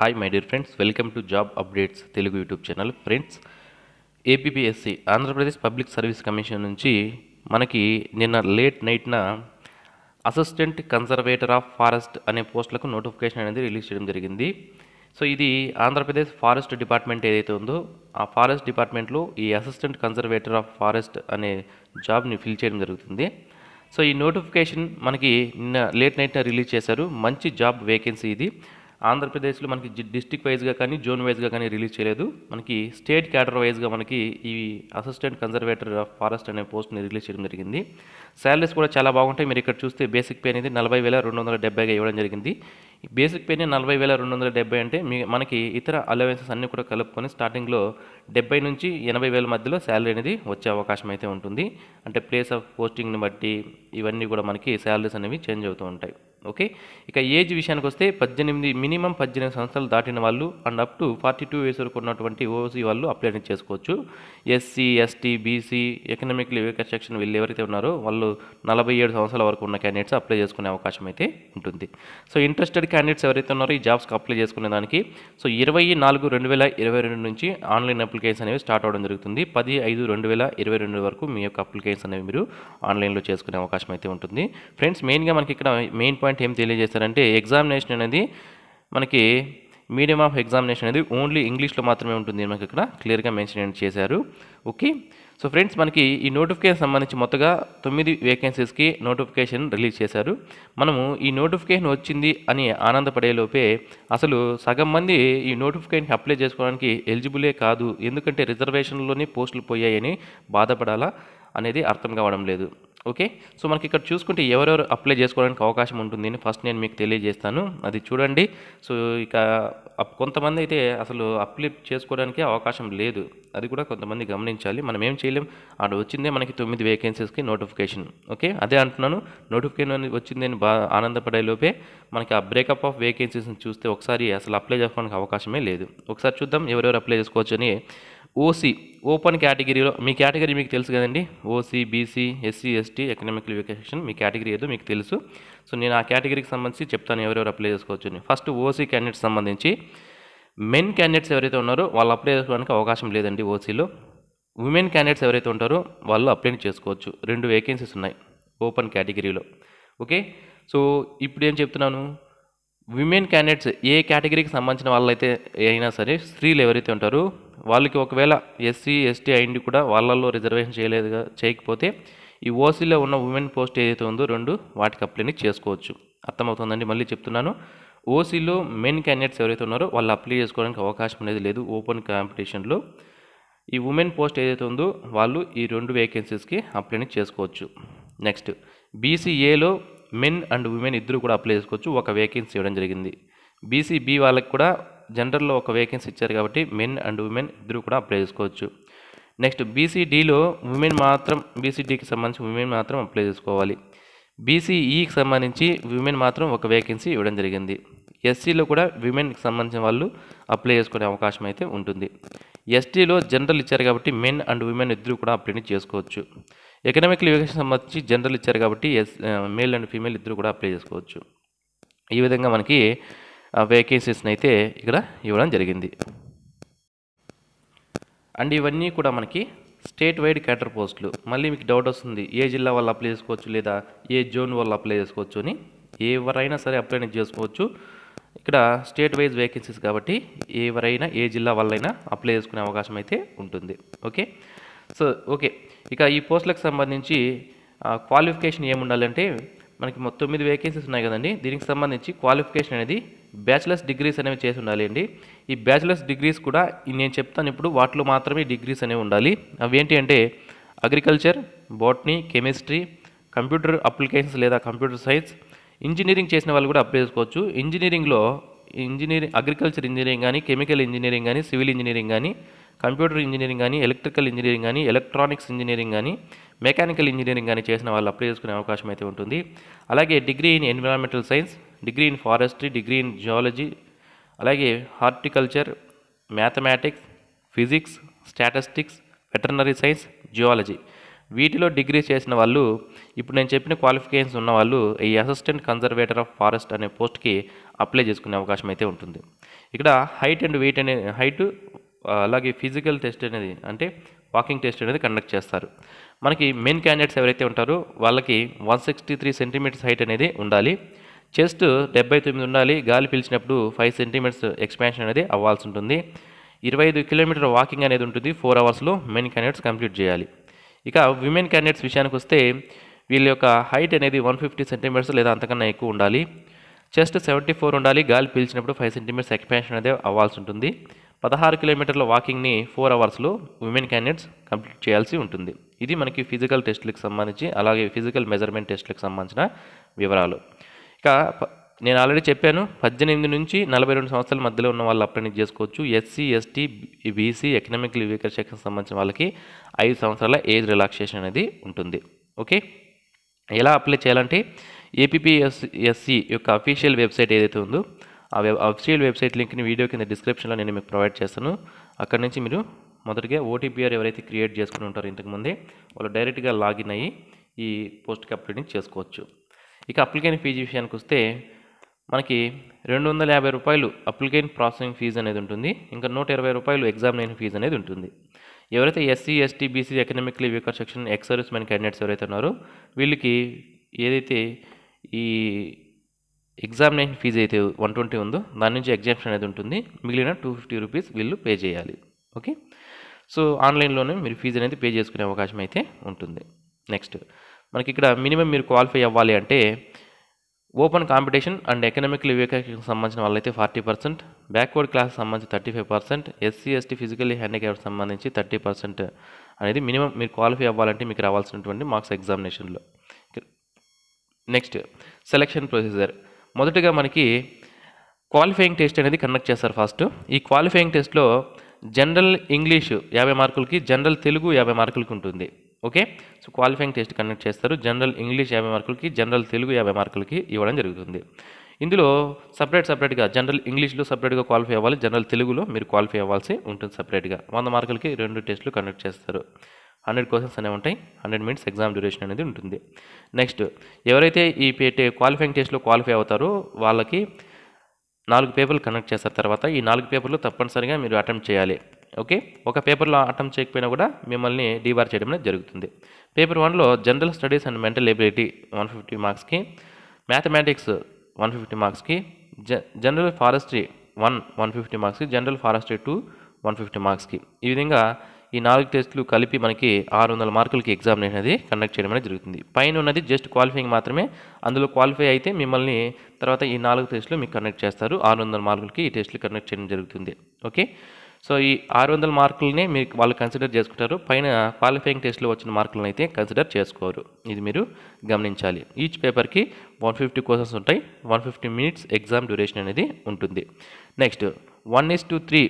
hi my dear friends welcome to job updates Telugu YouTube channel friends APPSC Andhra Pradesh public service commission నుంచి మనకి నిన్న late నైట్న assistant conservator of forest అనే పోస్టులకు notification అనేది release చేయడం జరిగింది సో ఇది ఆంధ్రప్రదేశ్ ఫారెస్ట్ డిపార్ట్మెంట్ ఏదైతే ఉందో ఆ ఫారెస్ట్ డిపార్ట్మెంట్లో ఈ అసిస్టెంట్ కన్జర్వేటర్ ఆఫ్ ఫారెస్ట్ అనే జాబ్ని ఫిల్ చేయడం జరుగుతుంది సో ఈ నోటిఫికేషన్ మనకి నిన్న లేట్ నైట్న రిలీజ్ చేశారు మంచి జాబ్ వేకెన్సీ ఇది ఆంధ్రప్రదేశ్లో మనకి జి- డిస్ట్రిక్ట్ వైజ్గా కానీ జోన్ వైజ్గా కానీ రిలీజ్ చేయలేదు మనకి స్టేట్ క్యాడర్ వైజ్గా మనకి ఈ అసిస్టెంట్ కన్జర్వేటర్ ఆఫ్ ఫారెస్ట్ అనే పోస్ట్ని రిలీజ్ చేయడం జరిగింది శాలరీస్ కూడా చాలా బాగుంటాయి మీరు ఇక్కడ చూస్తే బేసిక్ పే అనేది నలభై వేల రెండు వందల డెబ్బైగా ఇవ్వడం జరిగింది ఈ బేసిక్ పేని నలభై వేల రెండు వందల డెబ్బై అంటే మీ మనకి ఇతర అలవెన్సెస్ అన్నీ కూడా కలుపుకొని స్టార్టింగ్లో డెబ్బై నుంచి ఎనభై వేల మధ్యలో శాలరీ అనేది వచ్చే అవకాశం అయితే ఉంటుంది అంటే ప్లేస్ ఆఫ్ పోస్టింగ్ని బట్టి ఇవన్నీ కూడా మనకి శాలరీస్ అనేవి చేంజ్ అవుతూ ఉంటాయి ఓకే ఇక ఏజ్ విషయానికి వస్తే పద్దెనిమిది మినిమం పద్దెనిమిది సంవత్సరాలు దాటిన వాళ్ళు and up to forty two years వరకు ఉన్నటువంటి ఓసీ వాళ్ళు అప్లై అనేది చేసుకోవచ్చు SC ST BC economically weaker section వీళ్ళు ఎవరైతే ఉన్నారో వాళ్ళు నలభై ఏడు సంవత్సరాల వరకు ఉన్న క్యాండిడేట్స్ అప్లై చేసుకునే అవకాశం అయితే ఉంటుంది సో ఇంట్రెస్టెడ్ క్యాండిడేట్స్ ఎవరైతే ఉన్నారో ఈ జాబ్స్కి అప్లై చేసుకునే దానికి సో ఇరవై నాలుగు రెండు వేల ఇరవై రెండు నుంచి ఆన్లైన్ అప్లికేషన్ అనేవి స్టార్ట్ అవ్వడం జరుగుతుంది పది ఐదు రెండు వేల ఇరవై రెండు వరకు మీ యొక్క అప్లికేషన్ అనేవి మీరు ఆన్లైన్లో చేసుకునే అవకాశం అయితే ఉంటుంది ఫ్రెండ్స్ మెయిన్గా మనకి ఇక్కడ మెయిన్ పాయింట్ ఏం తెలియజేస్తారంటే ఎగ్జామినేషన్ అనేది మనకి మీడియం ఆఫ్ ఎగ్జామినేషన్ అనేది ఓన్లీ ఇంగ్లీష్లో మాత్రమే ఉంటుంది మనకి ఇక్కడ క్లియర్గా మెన్షన్ చేశారు ఓకే సో ఫ్రెండ్స్ మనకి ఈ నోటిఫికేషన్ సంబంధించి మొత్తగా తొమ్మిది వేకెన్సీస్కి నోటిఫికేషన్ రిలీజ్ చేశారు మనము ఈ నోటిఫికేషన్ వచ్చింది అని ఆనందపడేలోపే అసలు సగం మంది ఈ నోటిఫికేషన్కి అప్లై చేసుకోవడానికి ఎలిజిబులే కాదు ఎందుకంటే రిజర్వేషన్లోనే పోస్టులు పోయాయని బాధపడాలా అనేది అర్థం కావడం లేదు ఓకే సో మనకి ఇక్కడ చూసుకుంటే ఎవరెవరు అప్లై చేసుకోవడానికి అవకాశం ఉంటుంది అని ఫస్ట్ నేను మీకు తెలియజేస్తాను అది చూడండి సో ఇక అప్- కొంతమంది అయితే అసలు అప్లై చేసుకోవడానికి అవకాశం లేదు అది కూడా కొంతమంది గమనించాలి మనం ఏం చేయలేం ఆడ వచ్చిందే మనకి తొమ్మిది వేకెన్సీస్కి నోటిఫికేషన్ ఓకే అదే అంటున్నాను నోటిఫికేషన్ అనేది వచ్చిందని బా ఆనందపడే లోపే మనకి ఆ బ్రేకప్ ఆఫ్ వేకెన్సీస్ని చూస్తే ఒకసారి అసలు అప్లై చేసుకోవడానికి అవకాశమే లేదు ఒకసారి చూద్దాం ఎవరెవరు అప్లై చేసుకోవచ్చు అని ఓసీ ఓపెన్ కేటగిరీలో మీ కేటగిరీ మీకు తెలుసు కదండి OC BC SC ST economic section మీ కేటగిరీ ఏదో మీకు తెలుసు సో నేను ఆ కేటగిరీకి సంబంధించి చెప్తాను ఎవరెవరు అప్లై చేసుకోవచ్చు అని ఫస్ట్ ఓసీ క్యాండిడేట్స్ సంబంధించి మెన్ క్యాండిడేట్స్ ఎవరైతే ఉన్నారో వాళ్ళు అప్లై చేసుకోవడానికి అవకాశం లేదండి ఓసీలో ఉమెన్ క్యాండిడేట్స్ ఎవరైతే ఉంటారో వాళ్ళు అప్లై చేసుకోవచ్చు రెండు వేకెన్సీస్ ఉన్నాయి ఓపెన్ కేటగిరీలో ఓకే సో ఇప్పుడు ఏం చెప్తున్నాను విమెన్ క్యాండిడేట్స్ ఏ కేటగిరీకి సంబంధించిన వాళ్ళైతే అయినా సరే స్త్రీలు ఎవరైతే ఉంటారో వాళ్ళకి ఒకవేళ ఎస్సీ ఎస్టీ అయింది కూడా వాళ్ళల్లో రిజర్వేషన్ చేయలేదుగా చేయకపోతే ఈ ఓసీలో ఉన్న ఉమెన్ పోస్ట్ ఏదైతే ఉందో రెండు వాటికి అప్లైని చేసుకోవచ్చు అర్థమవుతుందండి మళ్ళీ చెప్తున్నాను ఓసీలో మెన్ క్యాండిడేట్స్ ఎవరైతే ఉన్నారో వాళ్ళు అప్లై చేసుకోవడానికి అవకాశం అనేది లేదు ఓపెన్ కాంపిటీషన్లో ఈ ఉమెన్ పోస్ట్ ఏదైతే ఉందో వాళ్ళు ఈ రెండు వేకెన్సీస్కి అప్లైని చేసుకోవచ్చు నెక్స్ట్ బీసీఏలో మెన్ అండ్ ఉమెన్ ఇద్దరు కూడా అప్లై చేసుకోవచ్చు ఒక వేకెన్సీ ఇవ్వడం జరిగింది బీసీబీ వాళ్ళకి కూడా జనరల్లో ఒక వేకెన్సీ ఇచ్చారు కాబట్టి మెన్ అండ్ ఉమెన్ ఇద్దరు కూడా అప్లై చేసుకోవచ్చు నెక్స్ట్ బీసీడీలో ఉమెన్ మాత్రం బీసీడీకి సంబంధించి ఉమెన్ మాత్రం అప్లై చేసుకోవాలి బీసీఈకి సంబంధించి విమెన్ మాత్రం ఒక వేకెన్సీ ఇవ్వడం జరిగింది ఎస్సీలో కూడా విమెన్కి సంబంధించిన వాళ్ళు అప్లై చేసుకునే అవకాశం అయితే ఉంటుంది ఎస్టీలో జనరల్ ఇచ్చారు కాబట్టి మెన్ అండ్ విమెన్ ఇద్దరు కూడా అప్లై చేసుకోవచ్చు ఎకనామిక్ లివికేషన్ సంబంధించి జనరల్ ఇచ్చారు కాబట్టి ఎస్ మేల్ అండ్ ఫీమేల్ ఇద్దరు కూడా అప్లై చేసుకోవచ్చు ఈ విధంగా మనకి వేకెన్సీస్ని అయితే ఇక్కడ ఇవ్వడం జరిగింది అండ్ ఇవన్నీ కూడా మనకి స్టేట్ వైడ్ క్యాటర్ పోస్టులు మళ్ళీ మీకు డౌట్ వస్తుంది ఏ జిల్లా వాళ్ళు అప్లై చేసుకోవచ్చు లేదా ఏ జోన్ వాళ్ళు అప్లై చేసుకోవచ్చు అని ఎవరైనా సరే అప్లై అనేది చేసుకోవచ్చు ఇక్కడ స్టేట్ వైజ్ వేకెన్సీస్ కాబట్టి ఎవరైనా ఏ జిల్లా వాళ్ళైనా అప్లై చేసుకునే అవకాశం అయితే ఉంటుంది ఓకే సో ఓకే ఇక ఈ పోస్టులకు సంబంధించి క్వాలిఫికేషన్ ఏముండాలంటే మనకి మొత్తం తొమ్మిది వేకెన్సీస్ ఉన్నాయి కదండి దీనికి సంబంధించి క్వాలిఫికేషన్ అనేది బ్యాచిలర్స్ డిగ్రీస్ అనేవి చేసి ఉండాలి అండి ఈ బ్యాచిలర్స్ డిగ్రీస్ కూడా ఈ నేను చెప్తాను ఇప్పుడు వాటిలో మాత్రమే డిగ్రీస్ అనేవి ఉండాలి అవి ఏంటి అంటే agriculture botany chemistry computer applications లేదా కంప్యూటర్ సైన్స్ ఇంజనీరింగ్ చేసిన వాళ్ళు కూడా అప్లై చేసుకోవచ్చు ఇంజనీరింగ్లో ఇంజనీరింగ్ అగ్రికల్చర్ ఇంజనీరింగ్ కానీ కెమికల్ ఇంజనీరింగ్ కానీ సివిల్ ఇంజనీరింగ్ కానీ కంప్యూటర్ ఇంజనీరింగ్ కానీ ఎలక్ట్రికల్ ఇంజనీరింగ్ కానీ ఎలక్ట్రానిక్స్ ఇంజనీరింగ్ కానీ మెకానికల్ ఇంజనీరింగ్ కానీ చేసిన వాళ్ళు అప్లై చేసుకునే అవకాశం అయితే ఉంటుంది అలాగే degree in environmental science degree in forestry degree in geology అలాగే horticulture mathematics physics statistics veterinary science geology వీటిలో డిగ్రీ చేసిన వాళ్ళు ఇప్పుడు నేను చెప్పిన క్వాలిఫికేషన్స్ ఉన్న వాళ్ళు ఈ అసిస్టెంట్ కన్జర్వేటర్ ఆఫ్ ఫారెస్ట్ అనే పోస్ట్కి అప్లై చేసుకునే అవకాశం అయితే ఉంటుంది ఇక్కడ హైట్ అండ్ వెయిట్ అనే హైట్ అలాగే ఫిజికల్ టెస్ట్ అనేది అంటే వాకింగ్ టెస్ట్ అనేది కండక్ట్ చేస్తారు మనకి మెయిన్ క్యాండిడేట్స్ ఎవరైతే ఉంటారో వాళ్ళకి one sixty three centimetres height అనేది ఉండాలి చెస్ట్ డెబ్బై తొమ్మిది ఉండాలి గాలి పీల్చినప్పుడు ఫైవ్ సెంటీమీటర్స్ ఎక్స్పాన్షన్ అనేది అవ్వాల్సి ఉంటుంది ఇరవై ఐదు కిలోమీటర్ వాకింగ్ అనేది ఉంటుంది ఫోర్ అవర్స్లో మెయిన్ క్యాండిడేట్స్ కంప్లీట్ చేయాలి ఇక విమెన్ క్యాండిడేట్స్ విషయానికి వస్తే వీళ్ళ యొక్క హైట్ అనేది వన్ ఫిఫ్టీ సెంటీమీటర్స్ లేదా అంతకన్నా ఎక్కువ ఉండాలి చెస్ట్ సెవెంటీ ఫోర్ ఉండాలి గాలి పీల్చినప్పుడు ఫైవ్ సెంటీమీటర్స్ ఎక్స్పాన్షన్ అనేది అవ్వాల్సి ఉంటుంది పదహారు కిలోమీటర్ల వాకింగ్ని ఫోర్ అవర్స్లో ఉమెన్ క్యాండిడేట్స్ కంప్లీట్ చేయాల్సి ఉంటుంది ఇది మనకి ఫిజికల్ టెస్ట్లకు సంబంధించి అలాగే ఫిజికల్ మెజర్మెంట్ టెస్ట్లకు సంబంధించిన వివరాలు ఇక ప- నేను ఆల్రెడీ చెప్పాను పద్దెనిమిది నుంచి నలభై రెండు సంవత్సరాల మధ్యలో ఉన్న వాళ్ళు అప్లై చేసుకోవచ్చు SC ST BC economical weaker section సంబంధించిన వాళ్ళకి ఐదు సంవత్సరాల ఏజ్ రిలాక్సేషన్ అనేది ఉంటుంది ఓకే ఎలా అప్లై చేయాలంటే ఏపీపీఎస్ ఎస్సి యొక్క అఫీషియల్ వెబ్సైట్ ఏదైతే ఉందో ఆ వెబ్ అఫీషియల్ వెబ్సైట్ లింక్ని వీడియో కింద డిస్క్రిప్షన్లో నేను మీకు ప్రొవైడ్ చేస్తాను అక్కడ నుంచి మీరు మొదటిగా ఓటీపీఆర్ ఎవరైతే క్రియేట్ చేసుకుని ఉంటారో ఇంతకుముందే వాళ్ళు డైరెక్ట్గా లాగిన్ అయ్యి ఈ పోస్ట్కి అప్లై చేసుకోవచ్చు ఇక అప్లికేషన్ ఫీజు విషయానికి వస్తే మనకి రెండు వందల యాభై రూపాయలు అప్లికేషన్ ప్రాసెసింగ్ ఫీజు అనేది ఉంటుంది ఇంకా నూట ఇరవై రూపాయలు ఎగ్జామినేషన్ ఫీజు అనేది ఉంటుంది ఎవరైతే SC ST BC economically weaker section ex service men candidates ఎవరైతే ఉన్నారో వీళ్ళకి ఏదైతే ఈ ఎగ్జామినేషన్ ఫీజు అయితే వన్ ట్వంటీ ఉందో దాని నుంచి ఎగ్జామ్షన్ అనేది ఉంటుంది మిగిలిన టూ ఫిఫ్టీ రూపీస్ వీళ్ళు పే చేయాలి ఓకే సో ఆన్లైన్లోనే మీరు ఫీజు అనేది పే చేసుకునే అవకాశం అయితే ఉంటుంది నెక్స్ట్ మనకి ఇక్కడ మినిమం మీరు క్వాలిఫై అవ్వాలి అంటే ఓపెన్ కాంపిటీషన్ అండ్ ఎకనామిక్ వివేకానికి సంబంధించిన వాళ్ళైతే ఫార్టీ పర్సెంట్ బ్యాక్వర్డ్ క్లాస్ సంబంధించి thirty five percent SC ST physically handicap సంబంధించి థర్టీ పర్సెంట్ అనేది మినిమం మీరు క్వాలిఫై అవ్వాలంటే మీకు రావాల్సినటువంటి మార్క్స్ ఎగ్జామినేషన్లో నెక్స్ట్ సెలక్షన్ ప్రొసీజర్ మొదటగా మనకి క్వాలిఫైయింగ్ టెస్ట్ అనేది కండక్ట్ చేస్తారు ఫస్ట్ ఈ క్వాలిఫైయింగ్ టెస్ట్లో జనరల్ ఇంగ్లీష్ యాభై మార్కులకి జనరల్ తెలుగు యాభై మార్కులకి ఉంటుంది okay so qualifying test conduct చేస్తారు జనరల్ ఇంగ్లీష్ యాభై మార్కులకి జనరల్ తెలుగు యాభై మార్కులకి ఇవ్వడం జరుగుతుంది ఇందులో సపరేట్ సపరేట్గా జనరల్ ఇంగ్లీష్లో సపరేట్గా క్వాలిఫై అవ్వాలి జనరల్ తెలుగులో మీరు క్వాలిఫై అవ్వాల్సి ఉంటుంది సపరేట్గా వంద మార్కులకి రెండు టెస్టులు కండక్ట్ చేస్తారు హండ్రెడ్ క్వశ్చన్స్ అనేవి ఉంటాయి హండ్రెడ్ మినిట్స్ ఎగ్జామ్ డ్యూరేషన్ అనేది ఉంటుంది నెక్స్ట్ ఎవరైతే ఈ పేటే క్వాలిఫైయింగ్ టెస్ట్లో క్వాలిఫై అవుతారో వాళ్ళకి నాలుగు పేపర్లు కండక్ట్ చేస్తారు తర్వాత ఈ నాలుగు పేపర్లు తప్పనిసరిగా మీరు అటెంప్ట్ చేయాలి ఓకే ఒక పేపర్లో అటెంప్ట్ చేయకపోయినా కూడా మిమ్మల్ని డీబార్ చేయడం అనేది జరుగుతుంది పేపర్ వన్లో general studies and mental ability one fifty మార్క్స్కి మ్యాథమెటిక్స్ వన్ ఫిఫ్టీ మార్క్స్కి జ general forestry one one fifty మార్క్స్కి general forestry two one fifty మార్క్స్కి ఈ విధంగా ఈ నాలుగు టెస్టులు కలిపి మనకి ఆరు వందల మార్కులకి ఎగ్జామినేషన్ అనేది కండక్ట్ చేయడం అనేది జరుగుతుంది పైన ఉన్నది జస్ట్ క్వాలిఫైయింగ్ మాత్రమే అందులో క్వాలిఫై అయితే మిమ్మల్ని తర్వాత ఈ నాలుగు టెస్టులు మీకు కండక్ట్ చేస్తారు ఆరు వందల మార్కులకి ఈ టెస్టులు కండక్ట్ చేయడం జరుగుతుంది ఓకే సో ఈ ఆరు వందల మార్కులనే మీరు వాళ్ళు కన్సిడర్ చేసుకుంటారు పైన క్వాలిఫైయింగ్ టెస్ట్లో వచ్చిన మార్కులను అయితే కన్సిడర్ చేసుకోరు ఇది మీరు గమనించాలి ఈచ్ పేపర్కి వన్ ఫిఫ్టీ క్వశ్చన్స్ ఉంటాయి one fifty minutes exam duration అనేది ఉంటుంది next one is to three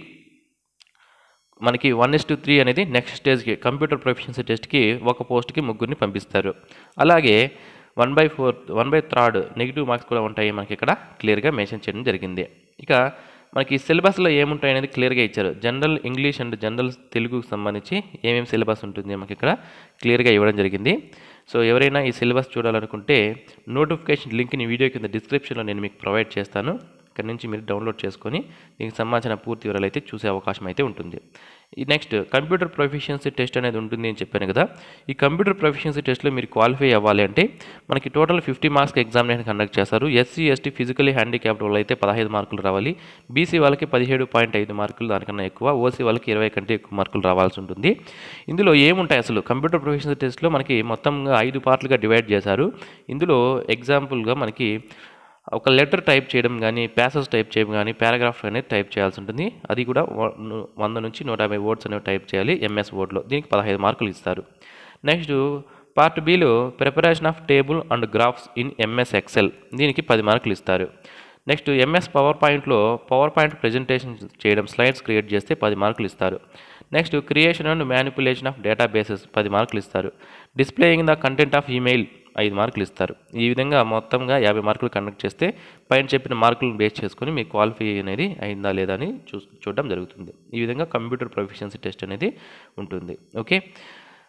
మనకి వన్ ఇస్ టు త్రీ అనేది నెక్స్ట్ స్టేజ్కి కంప్యూటర్ ప్రొఫిషియన్సీ టెస్ట్కి ఒక పోస్ట్కి ముగ్గురిని పంపిస్తారు అలాగే one by fourth one by third negative marks కూడా ఉంటాయి మనకి ఇక్కడ క్లియర్గా మెన్షన్ చేయడం జరిగింది ఇక మనకి సిలబస్లో ఏముంటాయి అనేది క్లియర్గా ఇచ్చారు జనరల్ ఇంగ్లీష్ అండ్ జనరల్ తెలుగుకు సంబంధించి ఏమేమి సిలబస్ ఉంటుంది మనకి ఇక్కడ క్లియర్గా ఇవ్వడం జరిగింది సో ఎవరైనా ఈ సిలబస్ చూడాలనుకుంటే నోటిఫికేషన్ లింక్ని వీడియో కింద డిస్క్రిప్షన్లో నేను మీకు ప్రొవైడ్ చేస్తాను ఇక్కడ నుంచి మీరు డౌన్లోడ్ చేసుకొని దీనికి సంబంధించిన పూర్తి వివరాలు అయితే చూసే అవకాశం అయితే ఉంటుంది ఈ నెక్స్ట్ కంప్యూటర్ ప్రొఫిషియన్సీ టెస్ట్ అనేది ఉంటుంది అని చెప్పాను కదా ఈ కంప్యూటర్ ప్రొఫిషియన్సీ టెస్ట్లో మీరు క్వాలిఫై అవ్వాలి అంటే మనకి total fifty marks examination conduct చేస్తారు ఎస్సీ ఎస్టీ ఫిజికలీ హ్యాండిక్యాప్డ్ వాళ్ళు అయితే పదహైదు మార్కులు రావాలి బీసీ వాళ్ళకి పదిహేడు పాయింట్ ఐదు మార్కులు దానికన్నా ఎక్కువ ఓసీ వాళ్ళకి ఇరవై కంటే ఎక్కువ మార్కులు రావాల్సి ఉంటుంది ఇందులో ఏముంటాయి అసలు కంప్యూటర్ ప్రొఫెషనల్ టెస్ట్లో మనకి మొత్తంగా ఐదు పార్ట్లుగా డివైడ్ చేశారు ఇందులో ఎగ్జాంపుల్గా మనకి ఒక లెటర్ టైప్ చేయడం కానీ ప్యాసెస్ టైప్ చేయడం కానీ పారాగ్రాఫ్ అనేది టైప్ చేయాల్సి ఉంటుంది అది కూడా వ- ను- వంద నుంచి నూట యాభై వర్డ్స్ అనేవి టైప్ చేయాలి ఎంఎస్ వర్డ్లో దీనికి పదహైదు మార్కులు ఇస్తారు నెక్స్ట్ పార్ట్ బిలో preparation of table and graphs in MS Excel దీనికి పది మార్కులు ఇస్తారు నెక్స్ట్ ఎంఎస్ పవర్ పాయింట్లో పవర్ పాయింట్ ప్రజెంటేషన్ చేయడం స్లైడ్స్ క్రియేట్ చేస్తే పది మార్కులు ఇస్తారు next creation and manipulation of data bases పది మార్కులు ఇస్తారు displaying the content of email ఐదు మార్కులు ఇస్తారు ఈ విధంగా మొత్తంగా యాభై మార్కులు కండక్ట్ చేస్తే పైన చెప్పిన మార్కులను బేస్ చేసుకొని మీ క్వాలిఫై అనేది అయిందా లేదా అని చూ చూడడం జరుగుతుంది ఈ విధంగా కంప్యూటర్ ప్రొఫిషియన్సీ టెస్ట్ అనేది ఉంటుంది ఓకే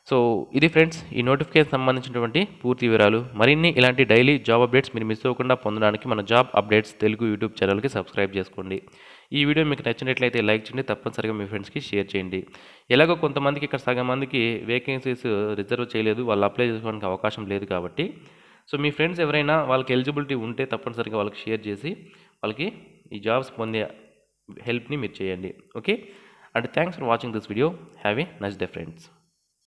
సో ఇది ఫ్రెండ్స్ ఈ నోటిఫికేషన్ సంబంధించినటువంటి పూర్తి వివరాలు మరిన్ని ఇలాంటి డైలీ జాబ్ అప్డేట్స్ మీరు మిస్ అవ్వకుండా పొందడానికి మన జాబ్ అప్డేట్స్ తెలుగు యూట్యూబ్ ఛానల్కి సబ్స్క్రైబ్ చేసుకోండి ఈ వీడియో మీకు నచ్చినట్లయితే లైక్ చేయండి తప్పనిసరిగా మీ ఫ్రెండ్స్కి షేర్ చేయండి ఎలాగో కొంతమందికి ఇక్కడ సగం మందికి వేకెన్సీస్ రిజర్వ్ చేయలేదు వాళ్ళు అప్లై చేసుకోవడానికి అవకాశం లేదు కాబట్టి సో మీ ఫ్రెండ్స్ ఎవరైనా వాళ్ళకి ఎలిజిబిలిటీ ఉంటే తప్పనిసరిగా వాళ్ళకి షేర్ చేసి వాళ్ళకి ఈ జాబ్స్ పొందే హెల్ప్ని మీరు చేయండి okay and thanks for watching this video have a nice day friends